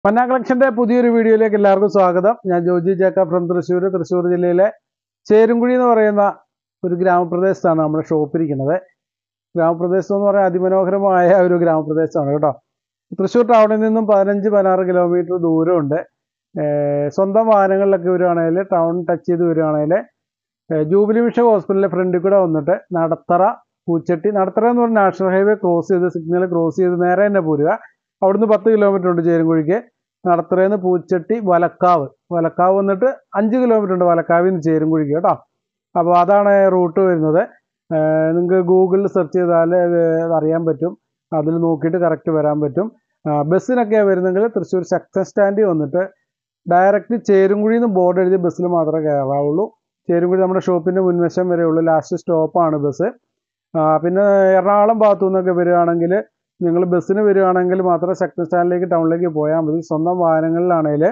മന്ന കളക്ഷന്റെ പുതിയൊരു വീഡിയോയിലേക്ക് എല്ലാവർക്കും സ്വാഗതം ഞാൻ ജോജി ജേക്കബ് ഫ്രം തൃശ്ശൂർ തൃശ്ശൂർ ജില്ലയിലെ ചേരുംകുഴി എന്ന് പറയുന്ന ഒരു ഗ്രാമപ്രദേശത്താണ് നമ്മുടെ ഷോപ്പ് ഇരിക്കുന്നത് ഗ്രാമപ്രദേശം എന്ന് പറയാൻ അതിമനോഹരമായ ഒരു ഗ്രാമപ്രദേശമാണ് കേട്ടോ തൃശ്ശൂർ ടൗണിൽ നിന്നും പതിനഞ്ച് പതിനാറ് കിലോമീറ്റർ ദൂരമുണ്ട് ഏർ സ്വന്തം വാഹനങ്ങളിലൊക്കെ വരികയാണെങ്കിൽ ടൗൺ ടച്ച് ചെയ്ത് വരികയാണെങ്കിൽ ഏർ ജൂബിലി മിഷൻ ഹോസ്പിറ്റലിലെ ഫ്രണ്ടിൽ കൂടെ വന്നിട്ട് നടത്തറ പൂച്ചട്ടി നടത്തറ എന്ന് പറഞ്ഞാൽ നാഷണൽ ഹൈവേ ക്രോസ് ചെയ്ത് സിഗ്നൽ ക്രോസ് ചെയ്ത് നേരെ തന്നെ പോരുക അവിടുന്ന് പത്ത് കിലോമീറ്റർ ഉണ്ട് ചേരുംകുഴിക്ക് നടത്തറയിൽ നിന്ന് പൂച്ചട്ടി വലക്കാവ് വലക്കാവ് വന്നിട്ട് അഞ്ച് കിലോമീറ്റർ ഉണ്ട് വലക്കാവിൽ നിന്ന് ചേരുംകുഴിക്ക് കേട്ടോ അപ്പോൾ അതാണ് റൂട്ട് വരുന്നത് നിങ്ങൾക്ക് ഗൂഗിളിൽ സെർച്ച് ചെയ്താൽ അത് അറിയാൻ പറ്റും അതിൽ നോക്കിയിട്ട് കറക്റ്റ് വരാൻ പറ്റും ആ, ബസ്സിനൊക്കെയാണ് വരുന്നെങ്കിൽ തൃശ്ശൂർ ശക്തൻ സ്റ്റാൻഡിൽ വന്നിട്ട് ഡയറക്റ്റ് ചേരുംകുഴിയിൽ നിന്ന് ബോർഡ് എഴുതിയ ബസ്സിൽ മാത്രമേ കയറാവുള്ളൂ ചേരുംകുഴി നമ്മുടെ ഷോപ്പിൻ്റെ മുൻവശം വരെ ഉള്ളൂ ലാസ്റ്റ് സ്റ്റോപ്പാണ് ബസ് ആ, പിന്നെ എറണാകുളം ഭാഗത്തു നിന്നൊക്കെ വരികയാണെങ്കിൽ നിങ്ങൾ ബസ്സിന് വരികയാണെങ്കിൽ മാത്രം ശക്തി സ്റ്റാൻഡിലേക്ക് ടൗണിലേക്ക് പോയാൽ മതി സ്വന്തം വാഹനങ്ങളിലാണെങ്കിൽ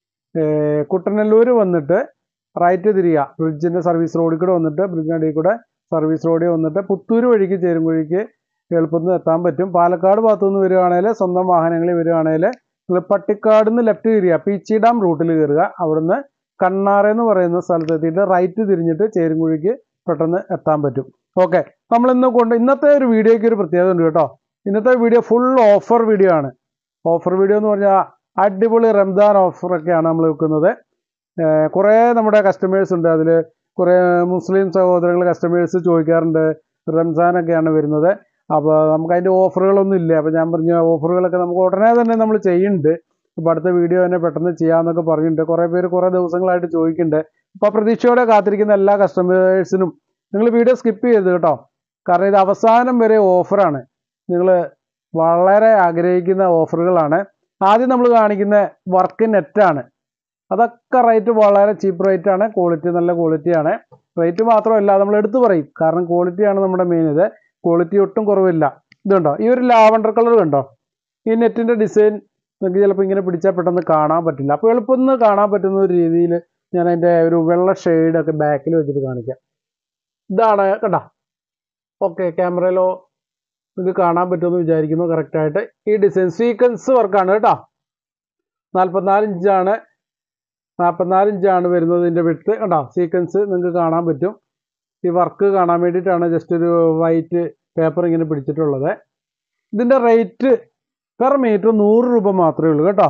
കുട്ടനല്ലൂർ വന്നിട്ട് റൈറ്റ് തിരിയുക ബ്രിഡ്ജിൻ്റെ സർവീസ് റോഡിൽ കൂടെ വന്നിട്ട് ബ്രിഡ്ജിനടിയിൽ കൂടെ സർവീസ് റോഡിൽ വന്നിട്ട് പുത്തൂർ വഴിക്ക് ചേരുംകുഴിക്ക് എളുപ്പത്തിൽ എത്താൻ പറ്റും പാലക്കാട് ഭാഗത്തു നിന്ന് വരികയാണെങ്കിൽ സ്വന്തം വാഹനങ്ങളിൽ വരികയാണെങ്കിൽ നിങ്ങൾ പട്ടിക്കാട് നിന്ന് ലെഫ്റ്റ് തിരിയുക പീച്ചി ഡാം റൂട്ടിൽ കയറുക അവിടുന്ന് കണ്ണാറ എന്ന് പറയുന്ന സ്ഥലത്ത് എത്തിയിട്ട് റൈറ്റ് തിരിഞ്ഞിട്ട് ചേരുംകുഴിക്ക് പെട്ടെന്ന് എത്താൻ പറ്റും ഓക്കെ നമ്മൾ ഇന്ന് കൊണ്ട് ഇന്നത്തെ ഒരു വീഡിയോയ്ക്ക് ഒരു പ്രത്യേകത ഉണ്ട് കേട്ടോ ഇന്നത്തെ വീഡിയോ ഫുൾ ഓഫർ വീഡിയോ ആണ് ഓഫർ വീഡിയോ എന്ന് പറഞ്ഞാൽ അടിപൊളി റംദാൻ ഓഫറൊക്കെയാണ് നമ്മൾ വെക്കുന്നത് ഏർ കുറേ നമ്മുടെ കസ്റ്റമേഴ്സ് ഉണ്ട് അതിൽ കുറേ മുസ്ലിം സഹോദരങ്ങൾ കസ്റ്റമേഴ്സ് ചോദിക്കാറുണ്ട് റംസാനൊക്കെയാണ് വരുന്നത് അപ്പോൾ നമുക്ക് അതിൻ്റെ ഓഫറുകളൊന്നും ഇല്ല അപ്പോൾ ഞാൻ പറഞ്ഞ ഓഫറുകളൊക്കെ നമുക്ക് ഉടനെ തന്നെ നമ്മൾ ചെയ്യുന്നുണ്ട് അപ്പോൾ അടുത്ത വീഡിയോ തന്നെ പെട്ടെന്ന് ചെയ്യാമെന്നൊക്കെ പറഞ്ഞിട്ടുണ്ട് കുറേ പേര് കുറേ ദിവസങ്ങളായിട്ട് ചോദിക്കുന്നുണ്ട് അപ്പോൾ പ്രതീക്ഷയോടെ കാത്തിരിക്കുന്ന എല്ലാ കസ്റ്റമേഴ്സിനും നിങ്ങൾ വീഡിയോ സ്കിപ്പ് ചെയ്ത് കേട്ടോ കാരണം ഇത് അവസാനം വരെ ഓഫറാണ് നിങ്ങൾ വളരെ ആഗ്രഹിക്കുന്ന ഓഫറുകളാണ് ആദ്യം നമ്മൾ കാണിക്കുന്ന വർക്ക് നെറ്റാണ് അതൊക്കെ റേറ്റ് വളരെ ചീപ്പ് റേറ്റ് ആണ് ക്വാളിറ്റി നല്ല ക്വാളിറ്റിയാണ് റേറ്റ് മാത്രമല്ല നമ്മൾ എടുത്തു പറയും കാരണം ക്വാളിറ്റിയാണ് നമ്മുടെ മെയിൻ ഇത് ക്വാളിറ്റി ഒട്ടും കുറവില്ല ഇതുണ്ടോ ഈ ഒരു ലാവണ്ടർ കളർ കണ്ടോ ഈ നെറ്റിൻ്റെ ഡിസൈൻ നിങ്ങൾക്ക് ചിലപ്പോൾ ഇങ്ങനെ പിടിച്ചാൽ പെട്ടെന്ന് കാണാൻ പറ്റില്ല അപ്പോൾ എളുപ്പം കാണാൻ പറ്റുന്ന ഒരു രീതിയിൽ ഞാൻ അതിൻ്റെ ഒരു വെള്ള ഷെയ്ഡൊക്കെ ബാക്കിൽ വെച്ചിട്ട് കാണിക്കാം ഇതാണ് കണ്ടോ ഓക്കെ ക്യാമറയിലോ നിങ്ങൾക്ക് കാണാൻ പറ്റുമെന്ന് വിചാരിക്കുന്നു കറക്റ്റായിട്ട് ഈ ഡിസൈൻ സീക്വൻസ് വർക്കാണ് കേട്ടോ നാൽപ്പത്തിനാല് ഇഞ്ചാണ് നാൽപ്പത്തിനാല് ഇഞ്ചാണ് വരുന്നത് ഇതിൻ്റെ വിട്ട് കണ്ടോ സീക്വൻസ് നിങ്ങൾക്ക് കാണാൻ പറ്റും ഈ വർക്ക് കാണാൻ വേണ്ടിയിട്ടാണ് ജസ്റ്റ് ഒരു വൈറ്റ് പേപ്പർ ഇങ്ങനെ പിടിച്ചിട്ടുള്ളത് ഇതിൻ്റെ റേറ്റ് പെർ മീറ്റർ നൂറ് രൂപ മാത്രമേ ഉള്ളൂ കേട്ടോ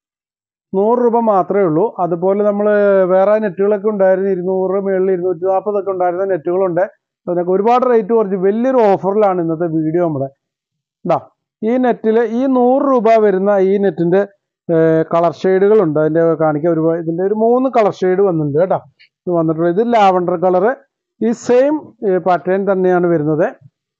നൂറ് രൂപ മാത്രമേ ഉള്ളൂ അതുപോലെ നമ്മൾ വേറെ നെറ്റുകളൊക്കെ ഉണ്ടായിരുന്നു ഇരുന്നൂറ് മുകളിൽ ഇരുന്നൂറ്റി നാൽപ്പതൊക്കെ ഉണ്ടായിരുന്ന നെറ്റുകളുണ്ട് അതിനൊക്കെ ഒരുപാട് റേറ്റ് കുറച്ച് വലിയൊരു ഓഫറിലാണ് ഇന്നത്തെ വീഡിയോ നമ്മുടെ ഇതാ ഈ നെറ്റിൽ ഈ നൂറ് രൂപ വരുന്ന ഈ നെറ്റിൻ്റെ കളർ ഷെയ്ഡുകളുണ്ട് അതിൻ്റെ കാണിക്കാൻ ഒരു ഇതിൻ്റെ ഒരു മൂന്ന് കളർ ഷെയ്ഡ് വന്നിട്ടുണ്ട് കേട്ടോ ഇത് വന്നിട്ടുള്ളത് ഇത് ലാവണ്ടർ കളറ് ഈ സെയിം പാറ്റേൺ തന്നെയാണ് വരുന്നത്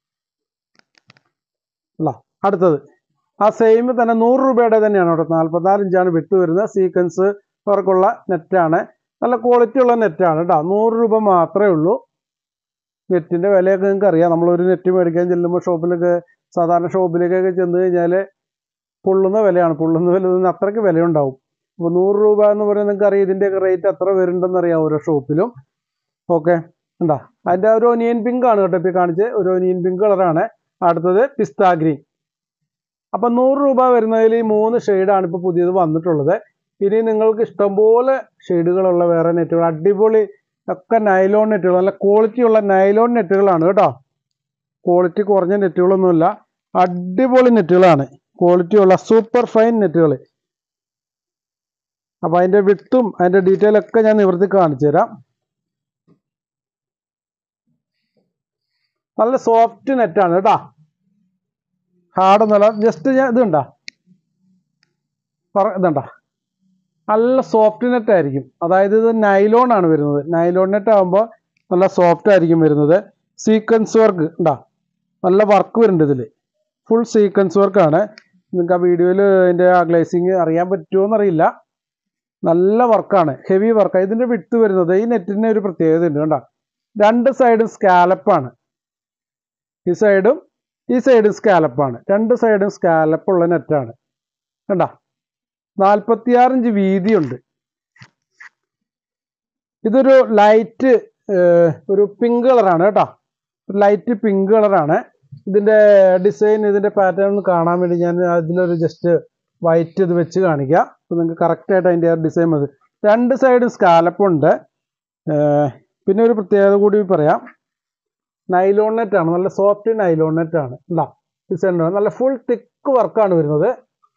അല്ല അടുത്തത് ആ സെയിം തന്നെ നൂറ് രൂപയുടെ തന്നെയാണ് കേട്ടോ നാൽപ്പത്തിനാല് ഇഞ്ചാണ് വിട്ട് വരുന്നത് സീക്വൻസ് വർക്കുള്ള നെറ്റാണ് നല്ല ക്വാളിറ്റി ഉള്ള നെറ്റാണ് കേട്ടോ നൂറ് രൂപ മാത്രമേ ഉള്ളൂ നെറ്റിൻ്റെ വിലയൊക്കെ നിങ്ങൾക്ക് അറിയാം നമ്മളൊരു നെറ്റ് മേടിക്കാൻ ചെല്ലുമ്പോൾ ഷോപ്പിലൊക്കെ സാധാരണ ഷോപ്പിലേക്കൊക്കെ ചെന്ന് കഴിഞ്ഞാൽ പൊള്ളുന്ന വിലയാണ് പൊള്ളുന്ന വില നിന്ന് അത്രയ്ക്ക് വിലയുണ്ടാവും അപ്പോൾ നൂറ് രൂപ എന്ന് പറയുന്നത് നിങ്ങൾക്ക് അറിയാം ഇതിൻ്റെയൊക്കെ റേറ്റ് എത്ര വരുന്നുണ്ടെന്ന് അറിയാം ഓരോ ഷോപ്പിലും ഓക്കെ ഉണ്ടാ അതിൻ്റെ ഒരു ഒനിയൻ പിങ്ക് ആണ് കേട്ടോ ഇപ്പോൾ കാണിച്ച് ഒരു ഒനിയൻ പിങ്ക് കളറാണ് അടുത്തത് പിസ്ത ഗ്രീൻ അപ്പം നൂറ് രൂപ വരുന്നതിൽ ഈ മൂന്ന് ഷെയ്ഡാണ് ഇപ്പോൾ പുതിയത് വന്നിട്ടുള്ളത് ഇനി നിങ്ങൾക്ക് ഇഷ്ടംപോലെ ഷെയ്ഡുകളുള്ള വേറെ നെറ്റുകൾ അടിപൊളി ഒക്കെ നൈലോൺ നെറ്റുകൾ നല്ല ക്വാളിറ്റി ഉള്ള നൈലോൺ നെറ്റുകളാണ് കേട്ടോ ക്വാളിറ്റി കുറഞ്ഞ നെറ്റുകളൊന്നുമില്ല അടിപൊളി നെറ്റുകളാണ് ക്വാളിറ്റി ഉള്ള സൂപ്പർ ഫൈൻ നെറ്റുകൾ അപ്പോൾ അതിൻ്റെ വിട്ടും അതിൻ്റെ ഡീറ്റെയിൽ ഒക്കെ ഞാൻ നിവർത്തി കാണിച്ചു തരാം നല്ല സോഫ്റ്റ് നെറ്റാണ് കേട്ടോ ഹാർഡൊന്നുമല്ല ജസ്റ്റ് ഞാൻ ഇതുണ്ടാ പറ ഇതുണ്ടാ നല്ല സോഫ്റ്റ് നെറ്റ് ആയിരിക്കും അതായത് ഇത് നൈലോൺ ആണ് വരുന്നത് നൈലോൺ നെറ്റ് ആകുമ്പോൾ നല്ല സോഫ്റ്റ് ആയിരിക്കും വരുന്നത് സീക്വൻസ് വർക്ക് ഉണ്ടാ നല്ല വർക്ക് വരുന്നുണ്ട് ഇതിൽ ഫുൾ സീക്വൻസ് വർക്കാണ് നിങ്ങൾക്ക് ആ വീഡിയോയിൽ അതിൻ്റെ ആ ഗ്ലേസിങ് അറിയാൻ പറ്റുമോ എന്നറിയില്ല നല്ല വർക്കാണ് ഹെവി വർക്കാണ് ഇതിൻ്റെ വിട്ട് വരുന്നത് ഈ നെറ്റിന് ഒരു പ്രത്യേകത ഉണ്ട് കണ്ടോ രണ്ട് സൈഡും സ്കാലപ്പാണ് ഈ സൈഡും ഈ സൈഡും സ്കാലപ്പാണ് രണ്ട് സൈഡും സ്കാലപ്പുള്ള നെറ്റാണ് കണ്ടോ നാൽപ്പത്തിയാറ് ഇഞ്ച് വീതിയുണ്ട് ഇതൊരു ലൈറ്റ് ഒരു പിങ്ക് കളറാണ് കേട്ടോ ലൈറ്റ് പിങ്ക് കളറാണ് ഇതിൻ്റെ ഡിസൈൻ ഇതിൻ്റെ പാറ്റേൺ ഒന്ന് കാണാൻ വേണ്ടി ഞാൻ അതിലൊരു ജസ്റ്റ് വൈറ്റ് ഇത് വെച്ച് കാണിക്കാം അപ്പോൾ നിങ്ങൾക്ക് കറക്റ്റായിട്ട് അതിൻ്റെ ഡിസൈൻ മതി രണ്ട് സൈഡും സ്കാലപ്പുണ്ട് പിന്നെ ഒരു പ്രത്യേകത കൂടി പറയാം നൈലോൺ നെറ്റ് ആണ് നല്ല സോഫ്റ്റ് നൈലോൺ നെറ്റ് ആണ് എന്താ ഡിസൈൻ നല്ല ഫുൾ തിക്ക് വർക്കാണ് വരുന്നത്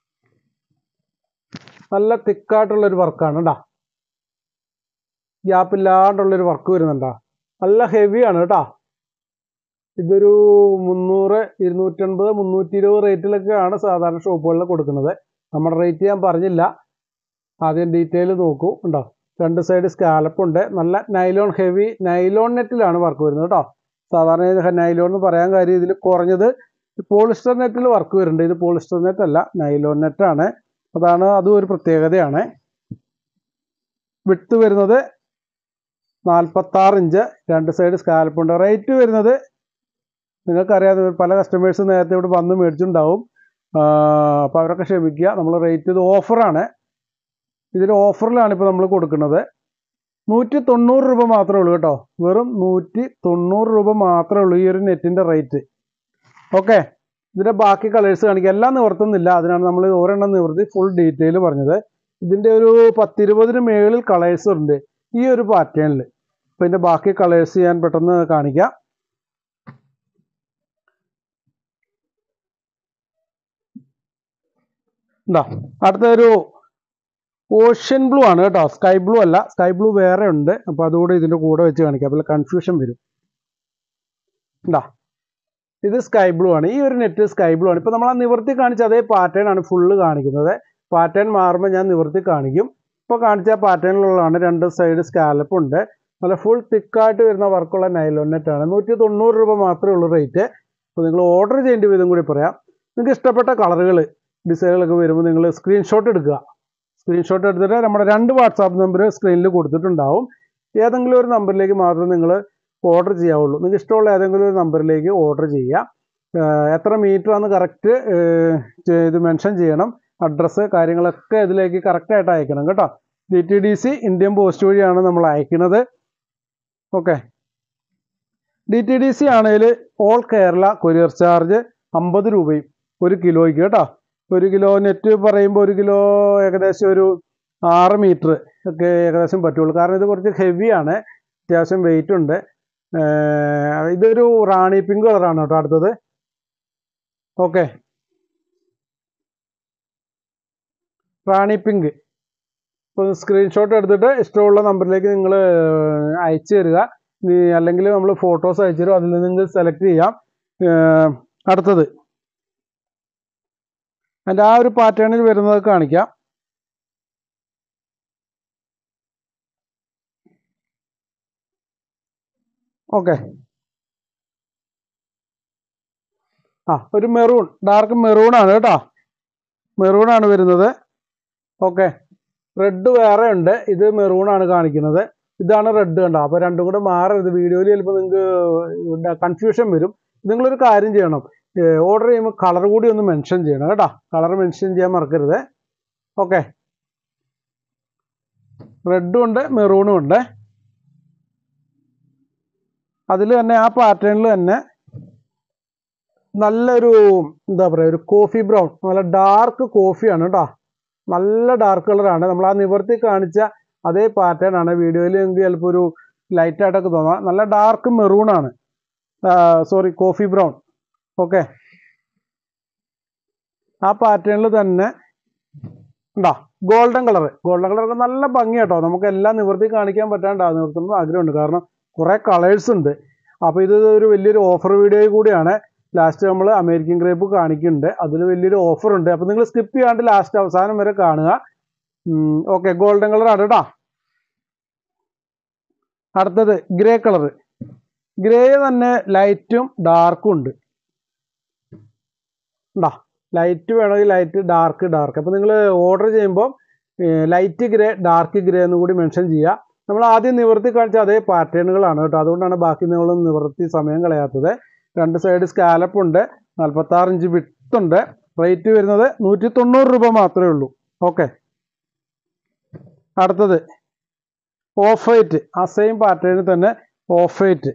നല്ല തിക്കായിട്ടുള്ളൊരു വർക്കാണ് കേട്ടോ ഗ്യാപ്പ് ഇല്ലാണ്ടുള്ളൊരു വർക്ക് വരുന്നുണ്ടോ നല്ല ഹെവിയാണ് കേട്ടോ ഇതൊരു മുന്നൂറ് ഇരുന്നൂറ്റൻപത് മുന്നൂറ്റി ഇരുപത് റേറ്റിലൊക്കെയാണ് സാധാരണ ഷോപ്പുകളിൽ കൊടുക്കുന്നത് നമ്മുടെ റേറ്റ് ഞാൻ പറഞ്ഞില്ല ആദ്യം ഡീറ്റെയിൽ നോക്കൂ ഉണ്ടോ രണ്ട് സൈഡ് സ്കാലപ്പ് ഉണ്ട് നല്ല നൈലോൺ ഹെവി നൈലോൺ നെറ്റിലാണ് വർക്ക് വരുന്നത് കേട്ടോ സാധാരണ നൈലോൺ എന്ന് പറയാൻ കാര്യം ഇതിൽ കുറഞ്ഞത് പോളിസ്റ്റർ നെറ്റിൽ വർക്ക് വരുന്നുണ്ട് ഇത് പോളിസ്റ്റർ നെറ്റ് അല്ല നൈലോൺ നെറ്റാണ് അതാണ് അതും ഒരു പ്രത്യേകതയാണ് വിട്ട് വരുന്നത് നാൽപ്പത്താറ് ഇഞ്ച് രണ്ട് സൈഡ് സ്കാലപ്പ് ഉണ്ട് റേറ്റ് വരുന്നത് നിങ്ങൾക്കറിയാതെ പല കസ്റ്റമേഴ്സ് നേരത്തെ ഇവിടെ വന്ന് മേടിച്ചിട്ടുണ്ടാവും അപ്പോൾ അവരൊക്കെ ക്ഷമിക്കുക നമ്മൾ റേറ്റ് ഇത് ഓഫറാണ് ഇതിൽ ഓഫറിലാണ് ഇപ്പോൾ നമ്മൾ കൊടുക്കുന്നത് നൂറ്റി തൊണ്ണൂറ് രൂപ മാത്രമേ ഉള്ളൂ കേട്ടോ വെറും നൂറ്റി തൊണ്ണൂറ് രൂപ മാത്രമേ ഉള്ളൂ ഈ ഒരു നെറ്റിൻ്റെ റേറ്റ് ഓക്കെ ഇതിൻ്റെ ബാക്കി കളേഴ്സ് കാണിക്കുക എല്ലാം നിവർത്തുന്നില്ല അതിനാണ് നമ്മൾ ഒരെണ്ണം നിവർത്തി ഫുൾ ഡീറ്റെയിൽ പറഞ്ഞത് ഇതിൻ്റെ ഒരു പത്തിരുപതിന് മേളിൽ കളേഴ്സ് ഉണ്ട് ഈ ഒരു പാറ്റേണിൽ അപ്പോൾ ഇതിൻ്റെ ബാക്കി കളേഴ്സ് ഞാൻ പെട്ടെന്ന് കാണിക്കാം എന്താ അടുത്തൊരു ഓഷ്യൻ ബ്ലൂ ആണ് കേട്ടോ സ്കൈ ബ്ലൂ അല്ല സ്കൈ ബ്ലൂ വേറെ ഉണ്ട് അപ്പോൾ അതുകൂടെ ഇതിൻ്റെ കൂടെ വെച്ച് കാണിക്കാം അപ്പോൾ കൺഫ്യൂഷൻ വരും എന്താ ഇത് സ്കൈ ബ്ലൂ ആണ് ഈ ഒരു നെറ്റ് സ്കൈ ബ്ലൂ ആണ് ഇപ്പോൾ നമ്മൾ ആ നിവർത്തി കാണിച്ച അതേ പാറ്റേൺ ആണ് ഫുള്ള് കാണിക്കുന്നത് പാറ്റേൺ മാറുമ്പോൾ ഞാൻ നിവർത്തി കാണിക്കും ഇപ്പോൾ കാണിച്ച പാറ്റേണിലുള്ളതാണ് രണ്ട് സൈഡ് സ്കാലപ്പ് ഉണ്ട് നല്ല ഫുൾ തിക്കായിട്ട് വരുന്ന വർക്കുള്ള നൈലോൺ നെറ്റ് ആണ് നൂറ്റി തൊണ്ണൂറ് രൂപ മാത്രമേ ഉള്ളൂ റേറ്റ് അപ്പോൾ നിങ്ങൾ ഓർഡർ ചെയ്യേണ്ട വിധം കൂടി പറയാം നിങ്ങൾക്ക് ഇഷ്ടപ്പെട്ട കളറുകൾ ഡിസൈനുകളൊക്കെ വരുമ്പോൾ നിങ്ങൾ സ്ക്രീൻഷോട്ട് എടുക്കുക സ്ക്രീൻഷോട്ട് എടുത്തിട്ട് നമ്മുടെ രണ്ട് വാട്സാപ്പ് നമ്പർ സ്ക്രീനിൽ കൊടുത്തിട്ടുണ്ടാവും ഏതെങ്കിലും ഒരു നമ്പറിലേക്ക് മാത്രമേ നിങ്ങൾ ഓർഡർ ചെയ്യാവുള്ളൂ നിങ്ങൾക്ക് ഇഷ്ടമുള്ള ഏതെങ്കിലും ഒരു നമ്പറിലേക്ക് ഓർഡർ ചെയ്യുക ഏഹ് എത്ര മീറ്റർ ആണെന്ന് കറക്റ്റ് ഇത് മെൻഷൻ ചെയ്യണം അഡ്രസ്സ് കാര്യങ്ങളൊക്കെ ഇതിലേക്ക് കറക്റ്റായിട്ട് അയക്കണം കേട്ടോ D T D C Indian post വഴിയാണ് നമ്മൾ അയക്കുന്നത് okay D T D C ആണെങ്കിൽ ഓൾ കേരള കൊറിയർ ചാർജ് അമ്പത് രൂപയും ഒരു കിലോയ്ക്ക് കേട്ടോ ഒരു കിലോ നെറ്റ് പറയുമ്പോൾ ഒരു കിലോ ഏകദേശം ഒരു ആറ് മീറ്റർ ഒക്കെ ഏകദേശം പറ്റുള്ളൂ കാരണം ഇത് കുറച്ച് ഹെവിയാണ് അത്യാവശ്യം വെയിറ്റ് ഉണ്ട് ഏർ ഇതൊരു റാണി പിങ്ക് കളറാണ് കേട്ടോ അടുത്തത് ഓക്കെ റാണി പിങ്ക് ഇപ്പോൾ സ്ക്രീൻഷോട്ട് എടുത്തിട്ട് ഇഷ്ടമുള്ള നമ്പറിലേക്ക് നിങ്ങൾ അയച്ചു തരിക ഇനി അല്ലെങ്കിൽ നമ്മൾ ഫോട്ടോസ് അയച്ചു തരും അതിൽ നിന്ന് നിങ്ങൾ സെലക്ട് ചെയ്യാം ഏർ അടുത്തത് അതിൻ്റെ ആ ഒരു പാറ്റേണിൽ വരുന്നത് കാണിക്കാം ഓക്കെ ആ ഒരു മെറൂൺ ഡാർക്ക് മെറൂൺ ആണ് കേട്ടോ മെറൂൺ ആണ് വരുന്നത് ഓക്കെ റെഡ് വേറെ ഉണ്ട് ഇത് മെറൂൺ ആണ് കാണിക്കുന്നത് ഇതാണ് റെഡ് കണ്ടോ അപ്പോൾ രണ്ടും കൂടെ മാറരുത് വീഡിയോയിൽ ചിലപ്പോൾ നിങ്ങൾക്ക് കൺഫ്യൂഷൻ വരും നിങ്ങളൊരു കാര്യം ചെയ്യണം ഓർഡർ ചെയ്യുമ്പോൾ കളർ കൂടി ഒന്ന് മെൻഷൻ ചെയ്യണം കേട്ടോ കളർ മെൻഷൻ ചെയ്യാൻ മറക്കരുത് ഓക്കെ റെഡും ഉണ്ട് മെറൂണും ഉണ്ട് അതിൽ തന്നെ ആ പാറ്റേണിൽ തന്നെ നല്ലൊരു എന്താ പറയുക ഒരു കോഫി ബ്രൗൺ നല്ല ഡാർക്ക് കോഫിയാണ് കേട്ടോ നല്ല ഡാർക്ക് കളറാണ് നമ്മൾ ആ നിവർത്തി കാണിച്ച അതേ പാറ്റേൺ ആണ് വീഡിയോയിൽ എങ്കിൽ ചിലപ്പോൾ ഒരു ലൈറ്റ് ആയിട്ടൊക്കെ തോന്നാം നല്ല ഡാർക്ക് മെറൂൺ ആണ് സോറി കോഫി ബ്രൗൺ ഓക്കെ ആ പാറ്റേണിൽ തന്നെ ഉണ്ടോ ഗോൾഡൻ കളർ ഗോൾഡൻ കളറൊക്കെ നല്ല ഭംഗി കേട്ടോ നമുക്ക് എല്ലാം നിവർത്തി കാണിക്കാൻ പറ്റാണ്ടാ നിവർത്തുന്നത് ആഗ്രഹമുണ്ട് കാരണം കുറേ കളേഴ്സ് ഉണ്ട് അപ്പോൾ ഇത് ഒരു വലിയൊരു ഓഫർ വീഡിയോ കൂടിയാണ് ലാസ്റ്റ് നമ്മൾ അമേരിക്കൻ ഗ്രേപ്പ് കാണിക്കുന്നുണ്ട് അതിൽ വലിയൊരു ഓഫർ ഉണ്ട് അപ്പോൾ നിങ്ങൾ സ്കിപ്പ് ചെയ്യാണ്ട് ലാസ്റ്റ് അവസാനം വരെ കാണുക ഓക്കെ ഗോൾഡൻ കളർ ആണ് കേട്ടോ അടുത്തത് ഗ്രേ കളർ ഗ്രേ തന്നെ ലൈറ്റും ഡാർക്കും ഉണ്ട് ഉണ്ടോ ലൈറ്റ് വേണമെങ്കിൽ ലൈറ്റ് ഡാർക്ക് ഡാർക്ക് അപ്പോൾ നിങ്ങൾ ഓർഡർ ചെയ്യുമ്പോൾ ലൈറ്റ് ഗ്രേ ഡാർക്ക് ഗ്രേ എന്ന് കൂടി മെൻഷൻ ചെയ്യുക നമ്മൾ ആദ്യം നിവർത്തി കാണിച്ച അതേ പാറ്റേണുകളാണ് കേട്ടോ അതുകൊണ്ടാണ് ബാക്കി നിങ്ങൾ നിവർത്തി സമയം കളയാത്തത് രണ്ട് സൈഡ് സ്കാലപ്പ് ഉണ്ട് നാൽപ്പത്താറ് ഇഞ്ച് വിട്ടുണ്ട് റേറ്റ് വരുന്നത് നൂറ്റി തൊണ്ണൂറ് രൂപ മാത്രമേ ഉള്ളൂ ഓക്കെ അടുത്തത് ഓഫ് വൈറ്റ് ആ സെയിം പാറ്റേണിൽ തന്നെ ഓഫ് വൈറ്റ്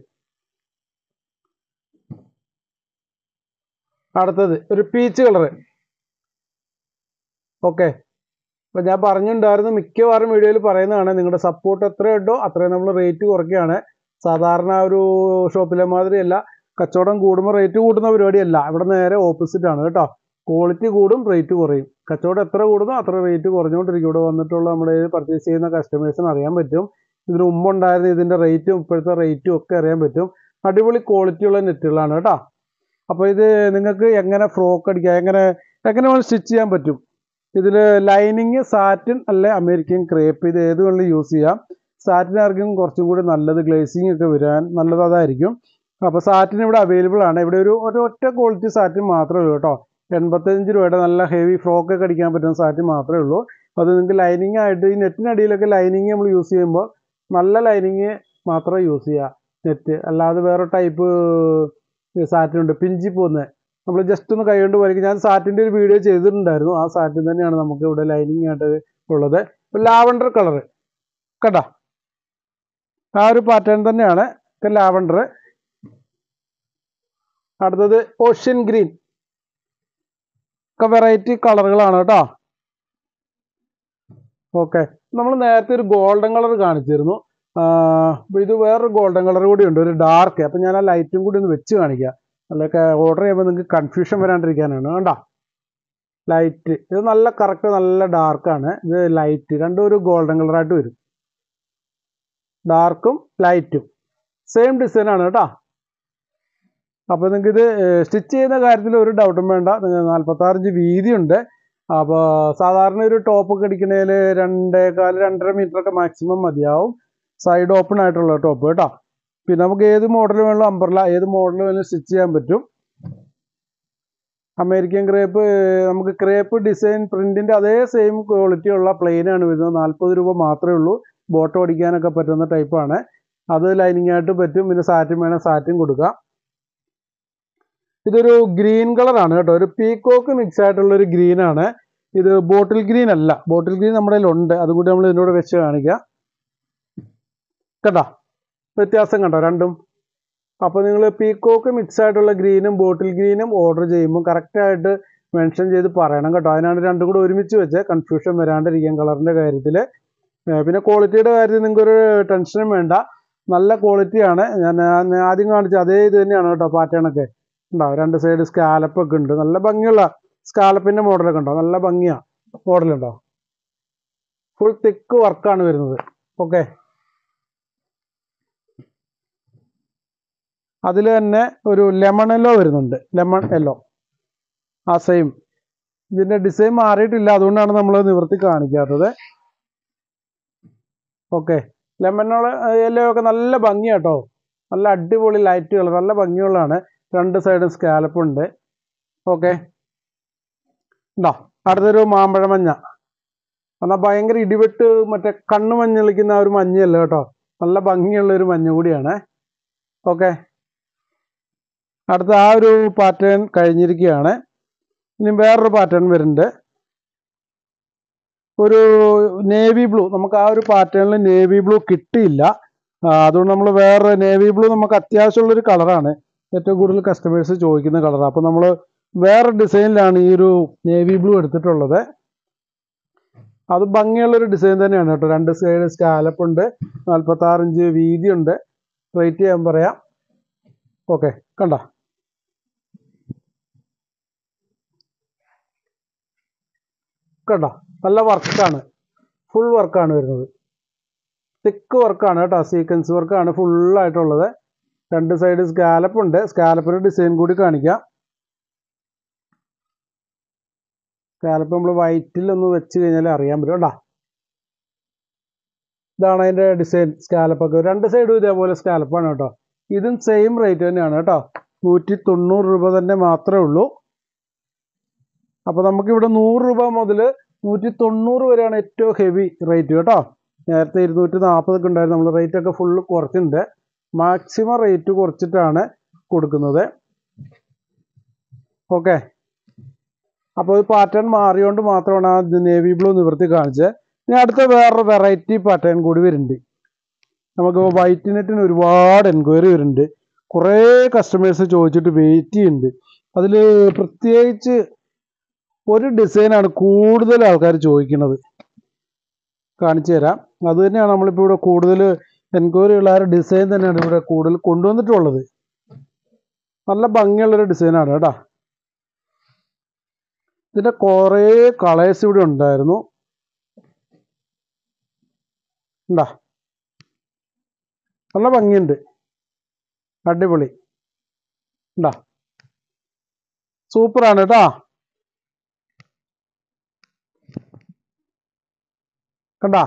അടുത്തത് ഒരു പീച്ച് കളറ് ഓക്കെ അപ്പോൾ ഞാൻ പറഞ്ഞിട്ടുണ്ടായിരുന്നു മിക്കവാറും വീഡിയോയിൽ പറയുന്നതാണ് നിങ്ങളുടെ സപ്പോർട്ട് എത്രയുണ്ടോ അത്രയും നമ്മൾ റേറ്റ് കുറയ്ക്കുകയാണ് സാധാരണ ഒരു ഷോപ്പിലെ മാതിരിയല്ല കച്ചവടം കൂടുമ്പോൾ റേറ്റ് കൂടുന്ന പരിപാടിയല്ല ഇവിടെ നേരെ ഓപ്പോസിറ്റ് ആണ് കേട്ടോ ക്വാളിറ്റി കൂടും റേറ്റ് കുറയും കച്ചവടം എത്ര കൂടുന്നോ അത്ര റേറ്റ് കുറഞ്ഞുകൊണ്ടിരിക്കും ഇവിടെ വന്നിട്ടുള്ള നമ്മുടെ പർച്ചേസ് ചെയ്യുന്ന കസ്റ്റമേഴ്സിന് അറിയാൻ പറ്റും ഇതിന് മുമ്പ് ഉണ്ടായിരുന്ന ഇതിൻ്റെ റേറ്റും ഇപ്പോഴത്തെ റേറ്റും ഒക്കെ അറിയാൻ പറ്റും അടിപൊളി ക്വാളിറ്റിയുള്ള നെറ്റുകളാണ് കേട്ടോ അപ്പോൾ ഇത് നിങ്ങൾക്ക് എങ്ങനെ ഫ്രോക്ക് അടിക്കാം എങ്ങനെ എങ്ങനെ വേണം സ്റ്റിച്ച് ചെയ്യാൻ പറ്റും ഇതിൽ ലൈനിങ് സാറ്റിൻ അല്ലെ അമേരിക്കൻ ക്രേപ്പ് ഇത് ഏത് വേണമെങ്കിലും യൂസ് ചെയ്യാം സാറ്റിൻ ആയിരിക്കും കുറച്ചും കൂടി നല്ലത് ഗ്ലേസിങ് ഒക്കെ വരാൻ നല്ലത് അതായിരിക്കും അപ്പോൾ സാറ്റിൻ ഇവിടെ അവൈലബിൾ ആണ് ഇവിടെ ഒരു ഒരു ഒറ്റ ക്വാളിറ്റി സാറ്റിൻ മാത്രമേ ഉള്ളൂ കേട്ടോ എൺപത്തഞ്ച് രൂപയുടെ നല്ല ഹെവി ഫ്രോക്ക് ഒക്കെ അടിക്കാൻ പറ്റുന്ന സാറ്റിൻ മാത്രമേ ഉള്ളൂ അത് നിങ്ങൾക്ക് ലൈനിങ് ആയിട്ട് ഈ നെറ്റിനടിയിലൊക്കെ ലൈനിങ് നമ്മൾ യൂസ് ചെയ്യുമ്പോൾ നല്ല ലൈനിങ് മാത്രമേ യൂസ് ചെയ്യുക നെറ്റ് അല്ലാതെ വേറെ ടൈപ്പ് സാറ്റിനുണ്ട് പിഞ്ചി പോകുന്നത് നമ്മൾ ജസ്റ്റ് ഒന്ന് കൈകൊണ്ട് വലിക്കും ഞാൻ സാറ്റിൻ്റെ ഒരു വീഡിയോ ചെയ്തിട്ടുണ്ടായിരുന്നു ആ സാറ്റിൻ തന്നെയാണ് നമുക്ക് ഇവിടെ ലൈനിങ് ആയിട്ട് ഉള്ളത് ലാവണ്ടർ കളർ കണ്ട ആ ഒരു പാറ്റേൺ തന്നെയാണ് ലാവണ്ടർ അടുത്തത് ഓഷ്യൻ ഗ്രീൻ ഒക്കെ വെറൈറ്റി കളറുകളാണ് കേട്ടോ ഓക്കെ നമ്മൾ നേരത്തെ ഒരു ഗോൾഡൻ കളർ കാണിച്ചിരുന്നു അപ്പോൾ ഇത് വേറൊരു ഗോൾഡൻ കളർ കൂടി ഉണ്ട് ഒരു ഡാർക്ക് അപ്പം ഞാൻ ആ ലൈറ്റും കൂടി ഒന്ന് വെച്ച് കാണിക്കാം അല്ലൊക്കെ ഓർഡർ ചെയ്യുമ്പോൾ നിങ്ങൾക്ക് കൺഫ്യൂഷൻ വരാണ്ടിരിക്കാനാണ് കണ്ട ലൈറ്റ് ഇത് നല്ല കറക്റ്റ് നല്ല ഡാർക്കാണ് ഇത് ലൈറ്റ് രണ്ടും ഒരു ഗോൾഡൻ കളറായിട്ട് വരും ഡാർക്കും ലൈറ്റും സെയിം ഡിസൈൻ ആണ് കേട്ടോ അപ്പോൾ നിങ്ങൾക്ക് ഇത് സ്റ്റിച്ച് ചെയ്യുന്ന കാര്യത്തിൽ ഒരു ഡൗട്ടും വേണ്ട നാൽപ്പത്താറിഞ്ച് വീതിയുണ്ട് അപ്പോൾ സാധാരണ ഒരു ടോപ്പ് ഒക്കെ അടിക്കണേൽ രണ്ടേകാൽ രണ്ടര മീറ്റർ ഒക്കെ മാക്സിമം മതിയാവും സൈഡ് ഓപ്പൺ ആയിട്ടുള്ള ടോപ്പ് കേട്ടോ പിന്നെ നമുക്ക് ഏത് മോഡൽ വേണമെങ്കിലും അമ്പർല ഏത് മോഡൽ വേണമെങ്കിലും സ്റ്റിച്ച് ചെയ്യാൻ പറ്റും അമേരിക്കൻ ക്രേപ്പ് നമുക്ക് ക്രേപ്പ് ഡിസൈൻ പ്രിന്റിന്റെ അതേ സെയിം ക്വാളിറ്റി ഉള്ള പ്ലെയിൻ ആണ് വരുന്നത് നാൽപ്പത് രൂപ മാത്രമേ ഉള്ളൂ ബോട്ടം അടിക്കാനൊക്കെ പറ്റുന്ന ടൈപ്പാണ് അത് ലൈനിങ് ആയിട്ട് പറ്റും പിന്നെ സാറ്റും വേണം സാറ്റും കൊടുക്കാം ഇതൊരു ഗ്രീൻ കളറാണ് കേട്ടോ ഒരു പീക്കോക്ക് മിക്സ് ആയിട്ടുള്ള ഒരു ഗ്രീൻ ആണ് ഇത് ബോട്ടിൽ ഗ്രീൻ അല്ല ബോട്ടിൽ ഗ്രീൻ നമ്മുടെ ഉണ്ട് അതുകൂടി നമ്മൾ ഇതിനോട് വെച്ച് കാണിക്കാം കേട്ടോ വ്യത്യാസം കണ്ടോ രണ്ടും അപ്പോൾ നിങ്ങൾ പീക്കോക്ക് മിക്സ് ആയിട്ടുള്ള ഗ്രീനും ബോട്ടിൽ ഗ്രീനും ഓർഡർ ചെയ്യുമ്പോൾ കറക്റ്റായിട്ട് മെൻഷൻ ചെയ്ത് പറയണം കേട്ടോ അതിനാണ് രണ്ടും കൂടെ ഒരുമിച്ച് വെച്ച് കൺഫ്യൂഷൻ വരാണ്ടിരിക്കാൻ കളറിൻ്റെ കാര്യത്തിൽ പിന്നെ ക്വാളിറ്റിയുടെ കാര്യത്തിൽ നിങ്ങൾക്കൊരു ടെൻഷനും വേണ്ട നല്ല ക്വാളിറ്റിയാണ് ഞാൻ ഞാൻ ആദ്യം കാണിച്ച അതേ ഇത് തന്നെയാണ് കേട്ടോ പാറ്റേണൊക്കെ ഉണ്ടാവും രണ്ട് സൈഡ് സ്കാലപ്പ് ഒക്കെ ഉണ്ട് നല്ല ഭംഗിയുള്ള സ്കാലപ്പിൻ്റെ മോഡലൊക്കെ ഉണ്ടോ നല്ല ഭംഗിയാണ് മോഡലുണ്ടോ ഫുൾ തിക്ക് വർക്കാണ് വരുന്നത് ഓക്കെ അതിൽ തന്നെ ഒരു ലെമൺ യെല്ലോ വരുന്നുണ്ട് ലെമൺ യെല്ലോ ആ സെയിം ഇതിൻ്റെ ഡിസൈൻ മാറിയിട്ടില്ല അതുകൊണ്ടാണ് നമ്മൾ നിവർത്തി കാണിക്കാത്തത് ഓക്കെ ലെമൺ യെല്ലോ ഒക്കെ നല്ല ഭംഗിയാട്ടോ നല്ല അടിപൊളി ലൈറ്റ് കളർ നല്ല ഭംഗിയുള്ളതാണ് രണ്ട് സൈഡും സ്കാലപ്പ് ഉണ്ട് ഓക്കെ ഉണ്ടോ അടുത്തൊരു മാമ്പഴ മഞ്ഞ എന്നാൽ ഭയങ്കര ഇടിവെട്ട് മറ്റേ കണ്ണ് മഞ്ഞളിക്കുന്ന ആ ഒരു മഞ്ഞയല്ല കേട്ടോ നല്ല ഭംഗിയുള്ള ഒരു മഞ്ഞ കൂടിയാണ് ഓക്കെ അടുത്ത ആ ഒരു പാറ്റേൺ കഴിഞ്ഞിരിക്കുകയാണ് ഇനി വേറൊരു പാറ്റേൺ വരുന്നുണ്ട് ഒരു നേവി ബ്ലൂ നമുക്ക് ആ ഒരു പാറ്റേണിൽ നേവി ബ്ലൂ കിട്ടിയില്ല ആ, അതുകൊണ്ട് നമ്മൾ വേറെ നേവി ബ്ലൂ നമുക്ക് അത്യാവശ്യമുള്ളൊരു കളറാണ് ഏറ്റവും കൂടുതൽ കസ്റ്റമേഴ്സ് ചോദിക്കുന്ന കളറാണ് അപ്പോൾ നമ്മൾ വേറെ ഡിസൈനിലാണ് ഈ ഒരു നേവി ബ്ലൂ എടുത്തിട്ടുള്ളത് അത് ഭംഗിയുള്ളൊരു ഡിസൈൻ തന്നെയാണ് കേട്ടോ രണ്ട് സൈഡ് സ്കാലപ്പ് ഉണ്ട് നാൽപ്പത്താറ് ഇഞ്ച് വീതിയുണ്ട് റേറ്റ് ചെയ്യാൻ പറയാം ഓക്കെ കണ്ട കണ്ട നല്ല വർക്കാണ് ഫുൾ വർക്കാണ് വരുന്നത് തിക്ക് വർക്കാണ് കേട്ടോ സീക്വൻസ് വർക്കാണ് ഫുള്ളായിട്ടുള്ളത് രണ്ട് സൈഡ് സ്കാലപ്പ് ഉണ്ട് സ്കാലപ്പിൻ്റെ ഡിസൈൻ കൂടി കാണിക്കാം സ്കാലപ്പ് നമ്മൾ വൈറ്റിൽ ഒന്ന് വെച്ച് കഴിഞ്ഞാൽ അറിയാൻ പറ്റും കേട്ടോ ഇതാണ് അതിൻ്റെ ഡിസൈൻ സ്കാലപ്പൊക്കെ രണ്ട് സൈഡും ഇതേപോലെ സ്കാലപ്പാണ് കേട്ടോ ഇതും സെയിം റേറ്റ് തന്നെയാണ് കേട്ടോ നൂറ്റി തൊണ്ണൂറ് രൂപ തന്നെ മാത്രമേ ഉള്ളൂ അപ്പോൾ നമുക്കിവിടെ നൂറ് രൂപ മുതൽ നൂറ്റി തൊണ്ണൂറ് വരെയാണ് ഏറ്റവും ഹെവി റേറ്റ് കേട്ടോ നേരത്തെ ഇരുന്നൂറ്റി നാൽപ്പതൊക്കെ ഉണ്ടായിരുന്നു നമ്മൾ റേറ്റ് ഒക്കെ ഫുള്ള് കുറച്ചിട്ടുണ്ട് മാക്സിമം റേറ്റ് കുറച്ചിട്ടാണ് കൊടുക്കുന്നത് ഓക്കെ അപ്പോൾ ഈ പാറ്റേൺ മാറിയോണ്ട് മാത്രമാണ് ആ നേവി ബ്ലൂ നിവർത്തി കാണിച്ചത് ഇനി അടുത്ത വേറൊരു വെറൈറ്റി പാറ്റേൺ കൂടി വരുന്നുണ്ട് നമുക്ക് വൈറ്റ് നെറ്റിന് ഒരുപാട് എൻക്വയറി വരുന്നുണ്ട് കുറേ കസ്റ്റമേഴ്സ് ചോദിച്ചിട്ട് വെയിറ്റ് ചെയ്യുന്നുണ്ട് അതിൽ പ്രത്യേകിച്ച് ഒരു ഡിസൈനാണ് കൂടുതൽ ആൾക്കാർ ചോദിക്കുന്നത് കാണിച്ചു തരാം അത് തന്നെയാണ് നമ്മളിപ്പോൾ ഇവിടെ കൂടുതൽ എൻക്വയറി ഉള്ള ആ ഒരു ഡിസൈൻ തന്നെയാണ് ഇവിടെ കൂടുതൽ കൊണ്ടുവന്നിട്ടുള്ളത് നല്ല ഭംഗിയുള്ളൊരു ഡിസൈനാണ് കേട്ടോ ഇതിൻ്റെ കുറേ കളേഴ്സ് ഇവിടെ ഉണ്ടായിരുന്നു ഉണ്ടാ നല്ല ഭംഗിയുണ്ട് അടിപൊളി ഉണ്ടാ സൂപ്പറാണ് കേട്ടോ കണ്ടാ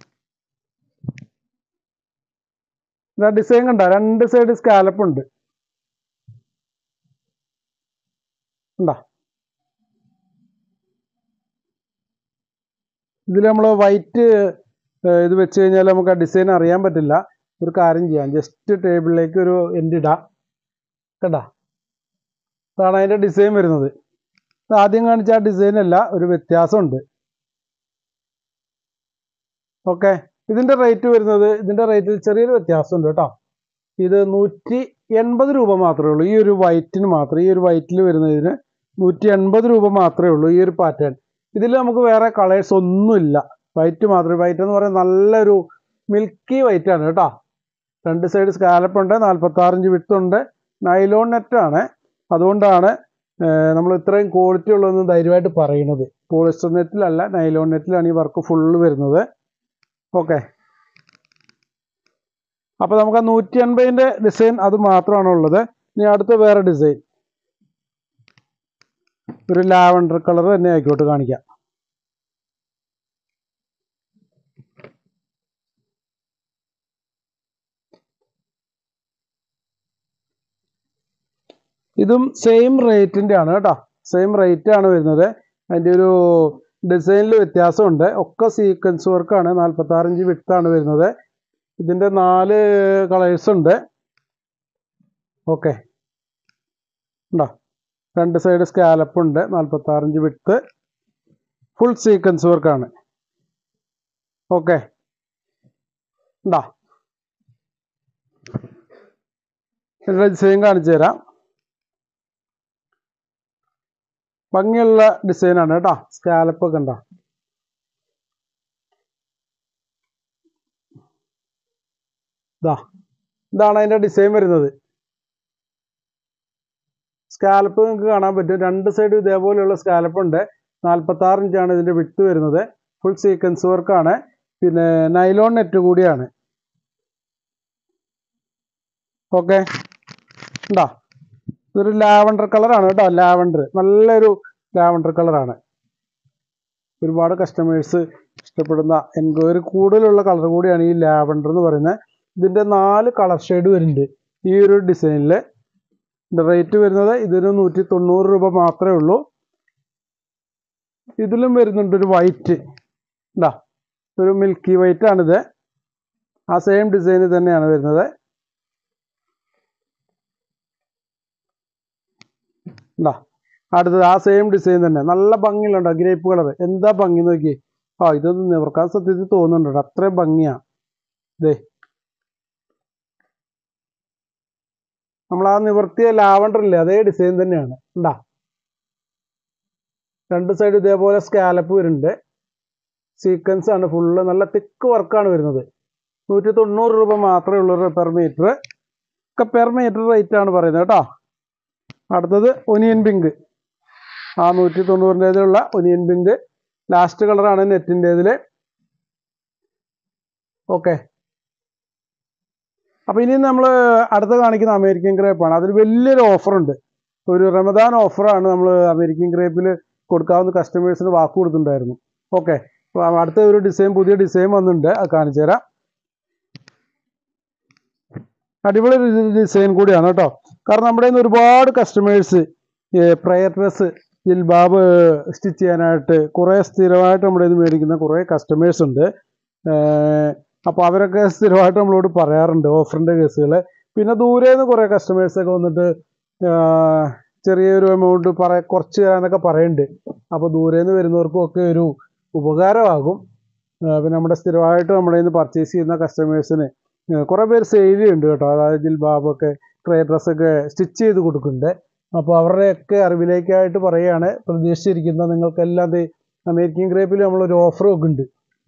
ഇതാ ഡിസൈൻ കണ്ട രണ്ട് സൈഡ് സ്കാലപ്പ് ഉണ്ട് കണ്ടാ ഇതിൽ നമ്മൾ വൈറ്റ് ഇത് വെച്ച് കഴിഞ്ഞാൽ നമുക്ക് ആ ഡിസൈൻ അറിയാൻ പറ്റില്ല ഒരു കാര്യം ചെയ്യാം ജസ്റ്റ് ടേബിളിലേക്ക് ഒരു എൻഡ് ഇടാം കണ്ടാ അതാണ് അതിൻ്റെ ഡിസൈൻ വരുന്നത് ഇത് ആദ്യം കാണിച്ച ആ ഡിസൈൻ അല്ല ഒരു വ്യത്യാസമുണ്ട് ഓക്കെ ഇതിൻ്റെ റേറ്റ് വരുന്നത് ഇതിൻ്റെ റേറ്റിൽ ചെറിയൊരു വ്യത്യാസമുണ്ട് കേട്ടോ ഇത് നൂറ്റി എൺപത് രൂപ മാത്രമേ ഉള്ളൂ ഈ ഒരു വൈറ്റിന് മാത്രം ഈ ഒരു വൈറ്റിൽ വരുന്നതിന് നൂറ്റി എൺപത് രൂപ മാത്രമേ ഉള്ളൂ ഈ ഒരു പാറ്റേൺ ഇതിൽ നമുക്ക് വേറെ കളേഴ്സ് ഒന്നുമില്ല വൈറ്റ് മാത്രമേ വൈറ്റ് എന്ന് പറയുന്നത് നല്ലൊരു മിൽക്കി വൈറ്റ് ആണ് കേട്ടോ രണ്ട് സൈഡ് സ്കാലപ്പ് ഉണ്ട് നാൽപ്പത്തി ഇഞ്ച് വിട്ടുണ്ട് നൈലോൺ നെറ്റാണ് അതുകൊണ്ടാണ് നമ്മൾ ഇത്രയും ക്വാളിറ്റി ഉള്ളതെന്ന് ധൈര്യമായിട്ട് പറയുന്നത് പോളിസ്റ്റർ നെറ്റിലല്ല നൈലോൺ നെറ്റിലാണ് ഈ വർക്ക് ഫുള്ള് വരുന്നത് ഓക്കെ അപ്പോൾ നമുക്ക് ആ നൂറ്റി എൺപതിൻ്റെ ഡിസൈൻ അത് മാത്രമാണ് ഉള്ളത് ഇനി അടുത്ത വേറെ ഡിസൈൻ ഒരു ലാവണ്ടർ കളർ തന്നെ ആയിക്കോട്ട് കാണിക്കാം ഇതും സെയിം റേറ്റിൻ്റെ ആണ് കേട്ടോ സെയിം റേറ്റ് ആണ് വരുന്നത് അതിൻ്റെ ഒരു ഡിസൈനിൽ വ്യത്യാസമുണ്ട് ഒക്കെ സീക്വൻസ് വർക്കാണ് നാൽപ്പത്താറ് ഇഞ്ച് വിട്ടാണ് വരുന്നത് ഇതിൻ്റെ നാല് കളേഴ്സ് ഉണ്ട് ഓക്കെ ഉണ്ടോ രണ്ട് സൈഡ് സ്കാലപ്പ് ഉണ്ട് നാൽപ്പത്താറ് ഇഞ്ച് വിട്ട് ഫുൾ സീക്വൻസ് വർക്കാണ് ഓക്കെ ഉണ്ടോ ഇതിൻ്റെ ഡിസൈൻ കാണിച്ചു തരാം ഭംഗിയുള്ള ഡിസൈനാണ് കേട്ടോ സ്കാലപ്പ് ഒക്കെ ഉണ്ടോ ഇതാ ഇതാണ് അതിൻ്റെ ഡിസൈൻ വരുന്നത് സ്കാലപ്പ് നിങ്ങൾക്ക് കാണാൻ പറ്റും രണ്ട് സൈഡും ഇതേപോലെയുള്ള സ്കാലപ്പ് ഉണ്ട് നാൽപ്പത്താറ് ഇഞ്ചാണ് ഇതിൻ്റെ വിട്ട് വരുന്നത് ഫുൾ സീക്വൻസ് വർക്കാണ് പിന്നെ നൈലോൺ നെറ്റ് കൂടിയാണ് ഓക്കെ ഉണ്ടോ ഇതൊരു ലാവണ്ടർ കളറാണ് കേട്ടോ ലാവണ്ടർ നല്ലൊരു ലാവണ്ടർ കളറാണ് ഒരുപാട് കസ്റ്റമേഴ്സ് ഇഷ്ടപ്പെടുന്ന എൻക്വയറി കൂടുതലുള്ള കളർ കൂടിയാണ് ഈ ലാവണ്ടർ എന്ന് പറയുന്നത് ഇതിൻ്റെ നാല് കളർ ഷെയ്ഡ് വരുന്നുണ്ട് ഈ ഒരു ഡിസൈനിൽ ഇതിൻ്റെ റേറ്റ് വരുന്നത് ഇതിന് നൂറ്റി തൊണ്ണൂറ് രൂപ മാത്രമേ ഉള്ളൂ ഇതിലും വരുന്നുണ്ട് ഒരു വൈറ്റ് ഉണ്ടാ ഒരു മിൽക്കി വൈറ്റ് ആണിത് ആ സെയിം ഡിസൈനിൽ തന്നെയാണ് വരുന്നത് ഉണ്ടാ അടുത്തത് ആ സെയിം ഡിസൈൻ തന്നെ നല്ല ഭംഗിയുണ്ടോ ഗ്രേപ്പ് കളർ എന്താ ഭംഗി നോക്കി ആ ഇതൊന്നും നിവർക്കാൻ സത്യത്തിൽ തോന്നുന്നുണ്ടോ അത്രയും ഭംഗിയാ ഇതേ നമ്മൾ ആ നിവർത്തിയ ലാവണ്ടർ ഇല്ലേ അതേ ഡിസൈൻ തന്നെയാണ് ഉണ്ടാ രണ്ട് സൈഡ് ഇതേപോലെ സ്കാലപ്പ് വരുന്നുണ്ട് സീക്വൻസ് ആണ് ഫുള്ള് നല്ല തിക്ക് വർക്കാണ് വരുന്നത് നൂറ്റി തൊണ്ണൂറ് രൂപ മാത്രമേ ഉള്ളൂ പെർ മീറ്റർ ഒക്കെ പെർ മീറ്റർ റേറ്റ് ആണ് പറയുന്നത് കേട്ടോ അടുത്തത് ഒനിയൻ പിങ്ക് ആ നൂറ്റി തൊണ്ണൂറിൻ്റെതിലുള്ള ഒനിയൻ പിങ്ക് ലാസ്റ്റ് കളറാണ് നെറ്റിൻ്റെതിൽ ഓക്കെ അപ്പോൾ ഇനി നമ്മൾ അടുത്ത കാണിക്കുന്ന അമേരിക്കൻ ഗ്രേപ്പാണ് അതിൽ വലിയൊരു ഓഫറുണ്ട് ഒരു റമദാൻ ഓഫറാണ് നമ്മൾ അമേരിക്കൻ ഗ്രേപ്പിൽ കൊടുക്കാവുന്ന കസ്റ്റമേഴ്സിന് വാക്ക് കൊടുത്തിട്ടുണ്ടായിരുന്നു ഓക്കെ അപ്പോൾ അടുത്ത ഒരു ഡിസൈൻ പുതിയ ഡിസൈൻ വന്നിട്ടുണ്ട് അത് കാണിച്ചു തരാം അടിപൊളി ഡിസൈൻ കൂടിയാണ് കേട്ടോ കാരണം നമ്മുടെ കയ്യിൽ നിന്ന് ഒരുപാട് കസ്റ്റമേഴ്സ് പ്രയർ ഡ്രസ്സ് ജിൽബാബ് സ്റ്റിച്ച് ചെയ്യാനായിട്ട് കുറേ സ്ഥിരമായിട്ട് നമ്മുടെ ഇത് മേടിക്കുന്ന കുറേ കസ്റ്റമേഴ്സ് ഉണ്ട് അപ്പോൾ അവരൊക്കെ സ്ഥിരമായിട്ട് നമ്മളോട് പറയാറുണ്ട് ഓഫറിൻ്റെ കേസുകൾ പിന്നെ ദൂരെ നിന്ന് കുറേ കസ്റ്റമേഴ്സൊക്കെ വന്നിട്ട് ചെറിയൊരു എമൗണ്ട് പറ കുറച്ച് തരാനൊക്കെ പറയുന്നുണ്ട് അപ്പോൾ ദൂരെ നിന്ന് വരുന്നവർക്കും ഒക്കെ ഒരു ഉപകാരമാകും പിന്നെ നമ്മുടെ സ്ഥിരമായിട്ട് നമ്മുടെ നിന്ന് പർച്ചേസ് ചെയ്യുന്ന കസ്റ്റമേഴ്സിന് കുറേ പേര് സെയിൽ ചെയ്യുന്നുണ്ട് കേട്ടോ അതായത് ജിൽബാബൊക്കെ ക്രേ ഡ്രസ്സൊക്കെ സ്റ്റിച്ച് ചെയ്ത് കൊടുക്കുന്നുണ്ട് അപ്പോൾ അവരുടെയൊക്കെ അറിവിലേക്കായിട്ട് പറയുകയാണ് പ്രതീക്ഷിച്ചിരിക്കുന്ന നിങ്ങൾക്കെല്ലാം ദേ അമേരിക്കൻ ഗ്രേപ്പിൽ നമ്മളൊരു ഓഫർ ഒക്കെ ഉണ്ട്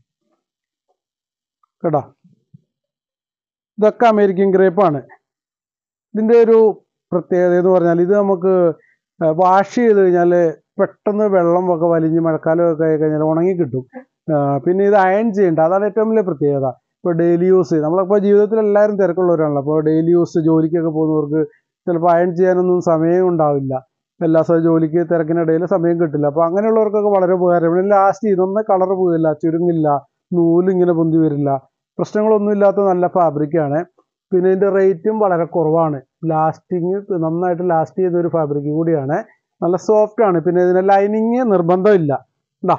കേട്ടോ ഇതൊക്കെ അമേരിക്കൻ ഗ്രേപ്പാണ് ഇതിൻ്റെ ഒരു പ്രത്യേകത എന്ന് പറഞ്ഞാൽ ഇത് നമുക്ക് വാഷ് ചെയ്ത് കഴിഞ്ഞാൽ പെട്ടെന്ന് വെള്ളം ഒക്കെ വലിഞ്ഞ് മഴക്കാലമൊക്കെ ആയി കഴിഞ്ഞാൽ ഉണങ്ങി കിട്ടും ആ, പിന്നെ ഇത് അയൺ ചെയ്യേണ്ട അതാണ് ഏറ്റവും വലിയ പ്രത്യേകത ഇപ്പോൾ ഡെയിലി യൂസ് നമ്മളിപ്പോൾ ജീവിതത്തിൽ എല്ലാവരും തിരക്കുള്ളവരാണല്ലോ അപ്പോൾ ഡെയിലി യൂസ് ജോലിക്കൊക്കെ പോകുന്നവർക്ക് ചിലപ്പോൾ അയൺ ചെയ്യാനൊന്നും സമയം ഉണ്ടാവില്ല എല്ലാ ദിവസവും ജോലിക്ക് തിരക്കിനിടയിൽ സമയം കിട്ടില്ല അപ്പോൾ അങ്ങനെയുള്ളവർക്കൊക്കെ വളരെ ഉപകാരം പിന്നെ ലാസ്റ്റ് ഇതൊന്നും കളർ പോകില്ല ചുരുങ്ങില്ല നൂലിങ്ങനെ പൊന്തി വരില്ല പ്രശ്നങ്ങളൊന്നും ഇല്ലാത്ത നല്ല ഫാബ്രിക്കാണ് പിന്നെ ഇതിൻ്റെ റേറ്റും വളരെ കുറവാണ് ലാസ്റ്റിങ് നന്നായിട്ട് ലാസ്റ്റ് ചെയ്യുന്ന ഒരു ഫാബ്രിക് കൂടിയാണ് നല്ല സോഫ്റ്റ് ആണ് പിന്നെ ഇതിന് ലൈനിങ് നിർബന്ധമില്ല എന്താ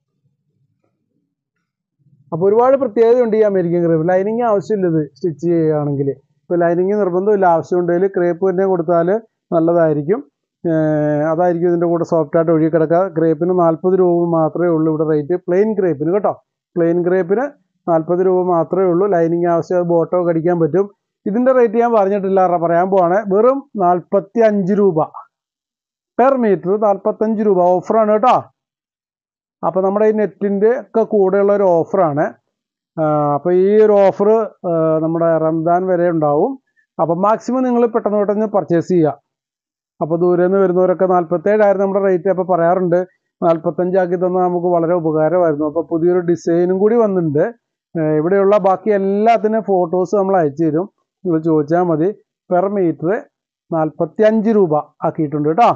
അപ്പോൾ ഒരുപാട് പ്രത്യേകതയുണ്ട് ഈ അമേരിക്കൻ ക്രേപ്പ് ലൈനിങ് ആവശ്യമില്ല ഇത് സ്റ്റിച്ച് ചെയ്യുകയാണെങ്കിൽ ഇപ്പോൾ ലൈനിങ് നിർബന്ധമില്ല ആവശ്യമുണ്ടെങ്കിൽ ക്രേപ്പ് തന്നെ കൊടുത്താൽ നല്ലതായിരിക്കും ഏർ അതായിരിക്കും ഇതിൻ്റെ കൂടെ സോഫ്റ്റായിട്ട് ഒഴുകി കിടക്കുക ക്രേപ്പിന് നാൽപ്പത് രൂപ മാത്രമേ ഉള്ളൂ ഇവിടെ റേറ്റ് പ്ലെയിൻ ക്രേപ്പിന് കേട്ടോ പ്ലെയിൻ ക്രേപ്പിന് നാൽപ്പത് രൂപ മാത്രമേ ഉള്ളൂ ലൈനിങ് ആവശ്യം അത് ബോട്ടോ കടിക്കാൻ പറ്റും ഇതിൻ്റെ റേറ്റ് ഞാൻ പറഞ്ഞിട്ടില്ല റ- പറയാൻ പോവാണ് വെറും നാൽപ്പത്തി അഞ്ച് രൂപ പെർ മീറ്റർ നാൽപ്പത്തഞ്ച് രൂപ ഓഫറാണ് കേട്ടോ അപ്പോൾ നമ്മുടെ ഈ നെറ്റിൻ്റെ ഒക്കെ കൂടെയുള്ള ഒരു ഓഫറാണ് അപ്പോൾ ഈ ഒരു ഓഫർ നമ്മുടെ റംദാൻ വരെ ഉണ്ടാവും അപ്പോൾ മാക്സിമം നിങ്ങൾ പെട്ടെന്ന് പെട്ടെന്ന് പർച്ചേസ് ചെയ്യുക അപ്പോൾ ദൂരെ നിന്ന് വരുന്നവരൊക്കെ നാൽപ്പത്തേഴായിരുന്നു നമ്മുടെ റേറ്റ് അപ്പോൾ പറയാറുണ്ട് നാൽപ്പത്തഞ്ചാക്കി തന്നാൽ നമുക്ക് വളരെ ഉപകാരമായിരുന്നു അപ്പോൾ പുതിയൊരു ഡിസൈനും കൂടി വന്നിട്ടുണ്ട് ഏർ ഇവിടെയുള്ള ബാക്കി എല്ലാത്തിനും ഫോട്ടോസ് നമ്മൾ അയച്ചു തരും നിങ്ങൾ ചോദിച്ചാൽ മതി പെർ മീറ്റർ നാൽപ്പത്തി അഞ്ച് രൂപ ആക്കിയിട്ടുണ്ട് കേട്ടോ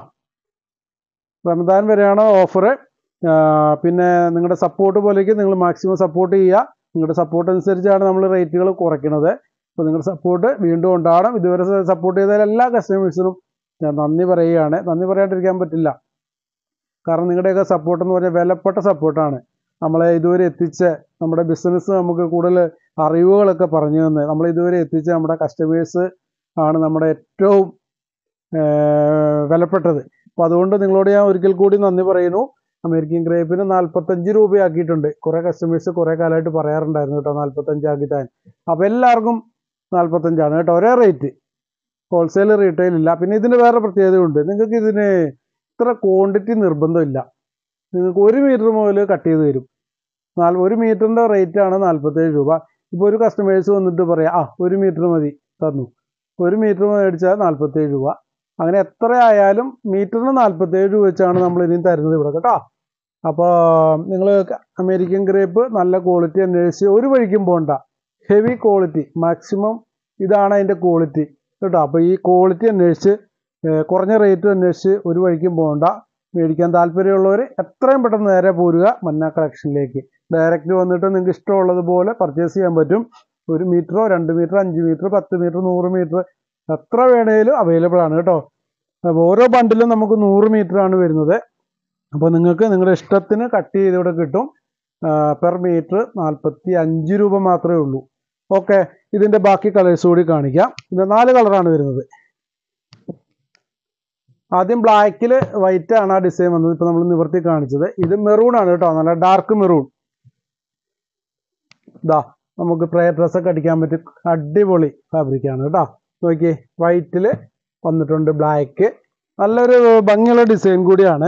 റമദാൻ വരെയാണ് ഓഫർ പിന്നെ നിങ്ങളുടെ സപ്പോർട്ട് പോലേക്ക് നിങ്ങൾ മാക്സിമം സപ്പോർട്ട് ചെയ്യുക നിങ്ങളുടെ സപ്പോർട്ട് അനുസരിച്ചാണ് നമ്മൾ റേറ്റുകൾ കുറയ്ക്കുന്നത് അപ്പോൾ നിങ്ങളുടെ സപ്പോർട്ട് വീണ്ടും ഉണ്ടാവണം ഇതുവരെ സപ്പോർട്ട് ചെയ്ത എല്ലാ കസ്റ്റമേഴ്സിനും ഞാൻ നന്ദി പറയുകയാണ് നന്ദി പറയാണ്ടിരിക്കാൻ പറ്റില്ല കാരണം നിങ്ങളുടെയൊക്കെ സപ്പോർട്ട് എന്ന് പറഞ്ഞാൽ വിലപ്പെട്ട സപ്പോർട്ടാണ് നമ്മളെ ഇതുവരെ എത്തിച്ച നമ്മുടെ ബിസിനസ് നമുക്ക് കൂടുതൽ അറിവുകളൊക്കെ പറഞ്ഞു തന്ന് നമ്മളെ ഇതുവരെ എത്തിച്ച നമ്മുടെ കസ്റ്റമേഴ്സ് ആണ് നമ്മുടെ ഏറ്റവും ഏർ, വിലപ്പെട്ടത് അപ്പോൾ അതുകൊണ്ട് നിങ്ങളോട് ഞാൻ ഒരിക്കൽ കൂടി നന്ദി പറയുന്നു അമേരിക്കൻ ഗ്രേപ്പിന് നാൽപ്പത്തഞ്ച് രൂപയാക്കിയിട്ടുണ്ട് കുറേ കസ്റ്റമേഴ്സ് കുറേ കാലമായിട്ട് പറയാറുണ്ടായിരുന്നു കേട്ടോ നാൽപ്പത്തഞ്ചാക്കി താൻ അപ്പോൾ എല്ലാവർക്കും നാൽപ്പത്തഞ്ചാണ് കേട്ടോ ഒരേ റേറ്റ് ഹോൾസെയിൽ റീറ്റെയിൽ ഇല്ല പിന്നെ ഇതിന് വേറെ പ്രത്യേകതയുണ്ട് നിങ്ങൾക്ക് ഇതിന് ഇത്ര ക്വാണ്ടിറ്റി നിർബന്ധമില്ല നിങ്ങൾക്ക് ഒരു മീറ്റർ മുതൽ കട്ട് ചെയ്ത് തരും നാല് ഒരു മീറ്ററിൻ്റെ റേറ്റാണ് നാൽപ്പത്തേഴ് രൂപ ഇപ്പോൾ ഒരു കസ്റ്റമേഴ്സ് വന്നിട്ട് പറയാം ആ ഒരു മീറ്റർ മതി തന്നു ഒരു മീറ്റർ മേടിച്ചാൽ നാൽപ്പത്തേഴ് രൂപ അങ്ങനെ എത്ര ആയാലും മീറ്ററിന് നാൽപ്പത്തേഴ് രൂപ വെച്ചാണ് നമ്മൾ ഇനിയും തരുന്നത് ഇവിടെ കേട്ടോ അപ്പോൾ നിങ്ങൾ അമേരിക്കൻ ഗ്രേപ്പ് നല്ല ക്വാളിറ്റി അന്വേഷിച്ച് ഒരു വഴിക്കും പോകണ്ട ഹെവി ക്വാളിറ്റി മാക്സിമം ഇതാണ് അതിൻ്റെ ക്വാളിറ്റി കേട്ടോ അപ്പോൾ ഈ ക്വാളിറ്റി അന്വേഷിച്ച് ഏർ കുറഞ്ഞ റേറ്റ് അന്വേഷിച്ച് ഒരു വഴിക്കും പോകണ്ട മേടിക്കാൻ താല്പര്യമുള്ളവർ എത്രയും പെട്ടെന്ന് നേരെ പോരുക മന്ന കളക്ഷനിലേക്ക് ഡയറക്റ്റ് വന്നിട്ട് നിങ്ങൾക്ക് ഇഷ്ടമുള്ളതുപോലെ പർച്ചേസ് ചെയ്യാൻ പറ്റും ഒരു മീറ്ററോ രണ്ട് മീറ്റർ അഞ്ച് മീറ്റർ പത്ത് മീറ്റർ നൂറ് മീറ്റർ എത്ര വേണേലും അവൈലബിൾ ആണ് കേട്ടോ അപ്പോൾ ഓരോ ബണ്ടിലും നമുക്ക് നൂറ് മീറ്റർ ആണ് വരുന്നത് അപ്പോൾ നിങ്ങൾക്ക് നിങ്ങളുടെ ഇഷ്ടത്തിന് കട്ട് ചെയ്ത് ഇവിടെ കിട്ടും പെർ മീറ്റർ നാൽപ്പത്തി അഞ്ച് രൂപ മാത്രമേ ഉള്ളൂ ഓക്കെ ഇതിൻ്റെ ബാക്കി കളേഴ്സ് കൂടി കാണിക്കാം ഇത് നാല് കളറാണ് വരുന്നത് ആദ്യം ബ്ലാക്കിൽ വൈറ്റ് ആണ് ആ ഡിസൈൻ വന്നത് ഇപ്പോൾ നമ്മൾ നിവർത്തി കാണിച്ചത് ഇത് മെറൂൺ ആണ് കേട്ടോ നല്ല ഡാർക്ക് മെറൂൺ ഇതാ നമുക്ക് പ്രയർ ഡ്രസ്സൊക്കെ അടിക്കാൻ പറ്റും അടിപൊളി ഫാബ്രിക്കാണ് കേട്ടോ നോക്കിയേ വൈറ്റിൽ വന്നിട്ടുണ്ട് ബ്ലാക്ക് നല്ലൊരു ഭംഗിയുള്ള ഡിസൈൻ കൂടിയാണ്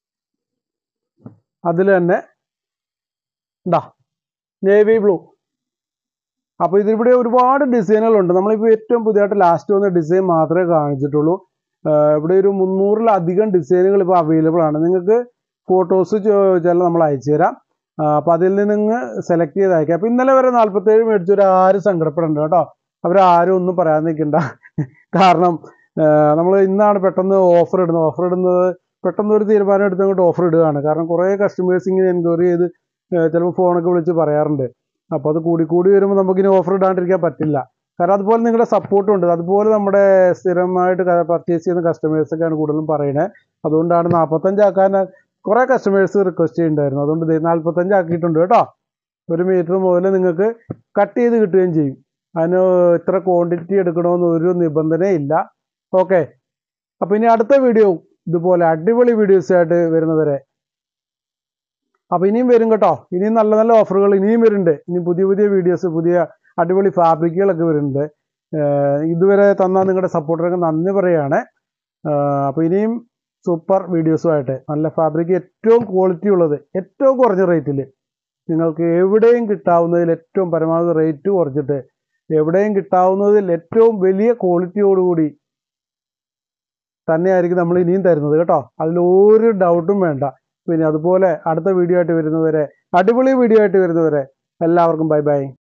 അതിൽ തന്നെ ഇതാ നേവി ബ്ലൂ അപ്പോൾ ഇതിവിടെ ഒരുപാട് ഡിസൈനുകളുണ്ട് നമ്മളിപ്പോൾ ഏറ്റവും പുതിയതായിട്ട് ലാസ്റ്റ് വന്ന ഡിസൈൻ മാത്രമേ കാണിച്ചിട്ടുള്ളൂ ആഹ് ഇവിടെ ഒരു മുന്നൂറിലധികം ഡിസൈനുകൾ ഇപ്പോൾ അവൈലബിൾ ആണ് നിങ്ങൾക്ക് ഫോട്ടോസ് ചോദിച്ചാൽ നമ്മൾ അയച്ചു തരാം അപ്പോൾ അതിൽ നിന്ന് നിങ്ങൾ സെലക്ട് ചെയ്ത് അയക്കാം അപ്പോൾ ഇന്നലെ വരെ നാൽപ്പത്തേഴ് മേടിച്ചവർ ആരും സങ്കടപ്പെടണ്ട കേട്ടോ അവരാരും ഒന്നും പറയാൻ നിൽക്കണ്ട കാരണം നമ്മൾ ഇന്നാണ് പെട്ടെന്ന് ഓഫർ ഇടുന്നത് ഓഫർ ഇടുന്നത് പെട്ടെന്ന് ഒരു തീരുമാനം എടുത്ത് അങ്ങോട്ട് ഓഫർ ഇടുകയാണ് കാരണം കുറേ കസ്റ്റമേഴ്സ് ഇങ്ങനെ എൻക്വയറി ചെയ്ത് ചിലപ്പോൾ ഫോണൊക്കെ വിളിച്ച് പറയാറുണ്ട് അപ്പോൾ അത് കൂടി കൂടി വരുമ്പോൾ നമുക്കിനി ഓഫർ ഇടാണ്ടിരിക്കാൻ പറ്റില്ല കാരണം അതുപോലെ നിങ്ങളുടെ സപ്പോർട്ടും ഉണ്ട് അതുപോലെ നമ്മുടെ സ്ഥിരമായിട്ട് പർച്ചേസ് ചെയ്യുന്ന കസ്റ്റമേഴ്സൊക്കെയാണ് കൂടുതലും പറയുന്നത് അതുകൊണ്ടാണ് നാൽപ്പത്തഞ്ചാക്കാൻ കുറേ കസ്റ്റമേഴ്സ് റിക്വസ്റ്റ് ചെയ്യുന്നുണ്ടായിരുന്നു അതുകൊണ്ട് ദേ നാൽപ്പത്തഞ്ചാക്കിയിട്ടുണ്ട് കേട്ടോ ഒരു മീറ്റർ മുതൽ നിങ്ങൾക്ക് കട്ട് ചെയ്ത് കിട്ടുകയും ചെയ്യും അതിന് ഇത്ര ക്വാണ്ടിറ്റി എടുക്കണമെന്ന് ഒരു നിബന്ധനയില്ല ഓക്കെ അപ്പോൾ ഇനി അടുത്ത വീഡിയോ ഇതുപോലെ അടിപൊളി വീഡിയോസ് ആയിട്ട് വരുന്നവരെ അപ്പോൾ ഇനിയും വരും കേട്ടോ ഇനിയും നല്ല നല്ല ഓഫറുകൾ ഇനിയും വരുന്നുണ്ട് ഇനി പുതിയ പുതിയ വീഡിയോസ് പുതിയ അടിപൊളി ഫാബ്രിക്കുകളൊക്കെ വരുന്നുണ്ട് ഏർ ഇതുവരെ തന്ന നിങ്ങളുടെ സപ്പോർട്ടറൊക്കെ നന്ദി പറയുകയാണ് അപ്പോൾ ഇനിയും സൂപ്പർ വീഡിയോസുമായിട്ട് നല്ല ഫാബ്രിക് ഏറ്റവും ക്വാളിറ്റി ഉള്ളത് ഏറ്റവും കുറഞ്ഞ റേറ്റിൽ നിങ്ങൾക്ക് എവിടെയും കിട്ടാവുന്നതിൽ ഏറ്റവും പരമാവധി റേറ്റ് കുറച്ചിട്ട് എവിടെയും കിട്ടാവുന്നതിൽ ഏറ്റവും വലിയ ക്വാളിറ്റിയോടുകൂടി തന്നെയായിരിക്കും നമ്മൾ ഇനിയും തരുന്നത് കേട്ടോ അതിലൊരു ഡൗട്ടും വേണ്ട പിന്നെ അതുപോലെ അടുത്ത വീഡിയോ ആയിട്ട് വരുന്നവരെ അടിപൊളി വീഡിയോ ആയിട്ട് വരുന്നവരെ എല്ലാവർക്കും ബൈ ബൈ